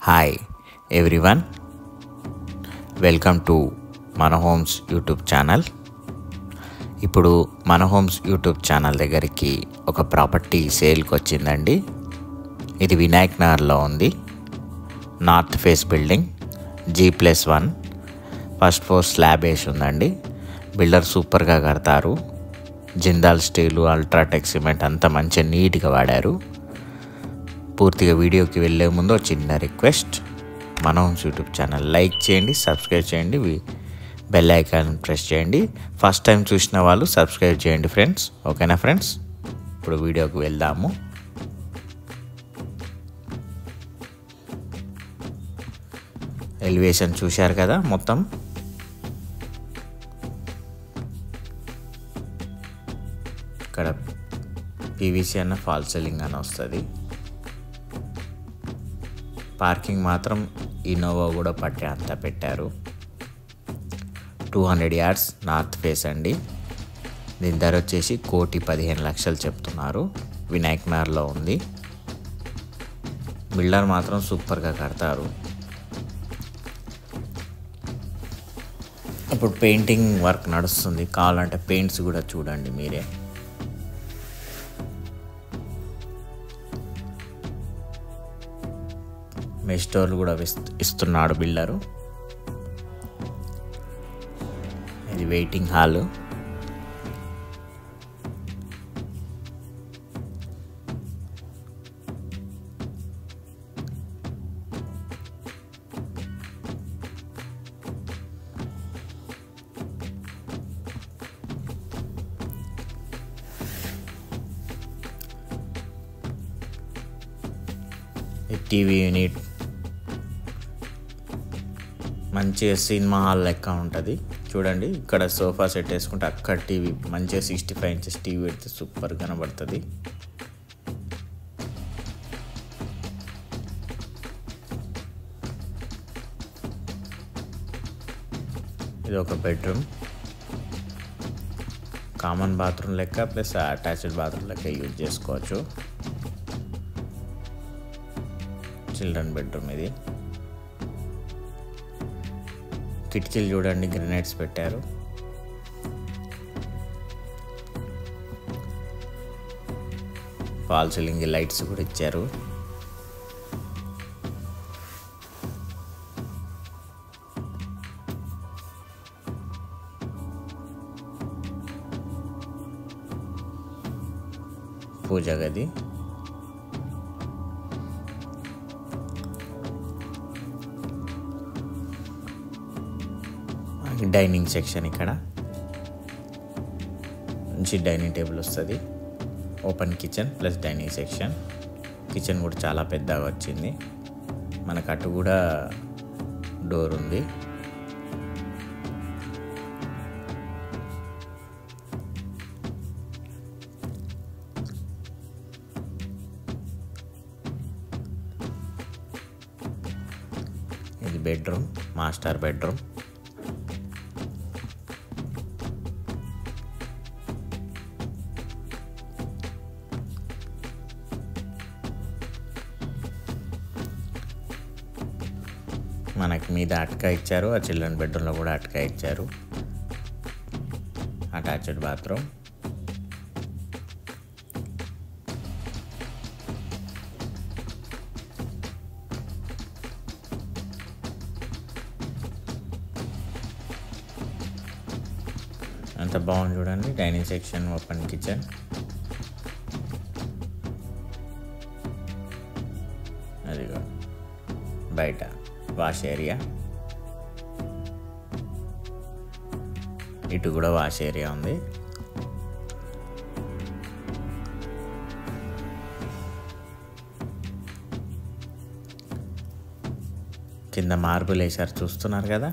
hi everyone welcome to మన homes YouTube channel ఇప్పుడు మన హోమ్స్ యూట్యూబ్ ఛానల్ దగ్గరికి ఒక ప్రాపర్టీ సేల్కి వచ్చిందండి ఇది వినాయక్ నగర్లో ఉంది north face building G plus one first floor slab వేసి ఉందండి బిల్డర్ సూపర్గా కడతారు జిందాల్ స్టీలు అల్ట్రాటెక్ సిమెంట్ అంతా మంచిగా నీట్గా వాడారు పూర్తిగా వీడియోకి వెళ్ళే ముందు ఒక చిన్న రిక్వెస్ట్ మన హోమ్స్ యూట్యూబ్ ఛానల్ లైక్ చేయండి సబ్స్క్రైబ్ చేయండి వి- బెల్ ఐకాన్ ప్రెస్ చేయండి ఫస్ట్ టైం చూసిన వాళ్ళు సబ్స్క్రైబ్ చేయండి ఫ్రెండ్స్ ఓకేనా ఫ్రెండ్స్ ఇప్పుడు వీడియోకి వెళ్దాము ఎలివేషన్ చూశారు కదా మొత్తం ఇక్కడ పీవీసీ అన్న ఫాల్ సీలింగ్ అని వస్తుంది పార్కింగ్ మాత్రం ఇన్నోవా కూడా పట్టే అంతా పెట్టారు two hundred yards north face అండి దీని ధర వచ్చేసి కోటి పదిహేను లక్షలు చెప్తున్నారు వినాయక్ నగర్లో ఉంది బిల్డర్ మాత్రం సూపర్గా కడతారు ఇప్పుడు పెయింటింగ్ వర్క్ నడుస్తుంది కావాలంటే పెయింట్స్ కూడా చూడండి మీరే మెస్టోర్లు కూడా ఇస్తు- ఇస్తున్నాడు బిల్డరు ఇది వెయిటింగ్ హాల్ టీవీ యూనిట్ మంచిగా సినిమా హాల్ లెక్క ఉంటుంది చూడండి ఇక్కడ సోఫా సెట్ వేసుకుంటే అక్కడ టీవీ మంచిగా సిక్స్టీ ఫైవ్ ఇంచెస్ టీవీ పెడితే సూపర్ కనబడుతుంది ఇది ఒక బెడ్రూమ్ కామన్ బాత్రూమ్ లెక్క ప్లస్ అటాచ్డ్ బాత్రూమ్ లెక్క యూజ్ చేసుకోవచ్చు చిల్డ్రన్ బెడ్రూమ్ ఇది కిటికీలు చూడండి గ్రెనైట్స్ పెట్టారు ఫాల్ సీలింగ్ లైట్స్ కూడా ఇచ్చారు పూజ గది డైనింగ్ సెక్షన్ ఇక్కడ మంచి డైనింగ్ టేబుల్ వస్తుంది open kitchen plus dining section kitchen కూడా చాలా పెద్దగా వచ్చింది మనకు అటు కూడా డోర్ ఉంది ఇది బెడ్రూమ్ మాస్టర్ బెడ్రూమ్ మనకి మీద అటక ఇచ్చారు ఆ చిల్డ్రన్ బెడ్రూమ్లో కూడా అటక ఇచ్చారు అటాచ్డ్ బాత్రూమ్ అంత బాగుంది చూడండి డైనింగ్ సెక్షన్ ఓపెన్ కిచెన్ అదిగో బయట వాష్ ఏరియా ఇటు కూడా వాష్ ఏరియా ఉంది కింద మార్బుల్ వేసారు చూస్తున్నారు కదా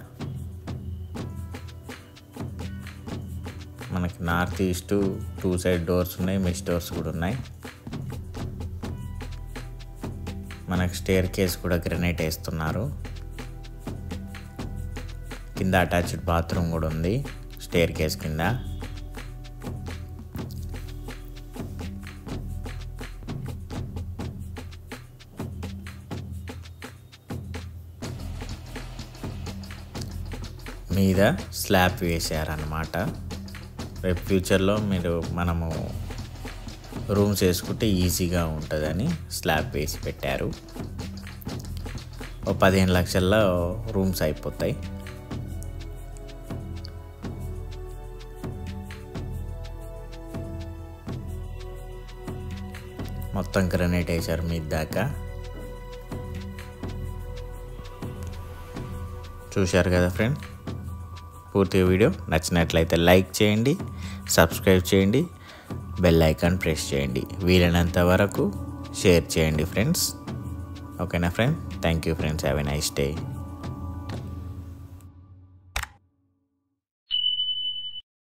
మనకి north east two side doors ఉన్నాయి మెష్ డోర్స్ కూడా ఉన్నాయి మనకి స్టేర్ కేస్ కూడా గ్రెనైట్ వేస్తున్నారు కింద అటాచ్డ్ బాత్రూమ్ కూడా ఉంది స్టేర్ కేస్ కింద మీద స్లాబ్ వేసారనమాట రేపు ఫ్యూచర్లో మీరు మనము రూమ్స్ వేసుకుంటే ఈజీగా ఉంటుందని స్లాబ్ వేసి పెట్టారు ఓ పదిహేను లక్షల్లో రూమ్స్ అయిపోతాయి మొత్తం గ్రనైట్ వేసారు మీద దాకా చూశారు కదా ఫ్రెండ్ పూర్తి వీడియో నచ్చినట్లయితే లైక్ చేయండి సబ్స్క్రైబ్ చేయండి బెల్ ఐకాన్ ప్రెస్ చేయండి వీలైనంత వరకు షేర్ చేయండి ఫ్రెండ్స్ ఓకేనా friend thank you friends have a nice day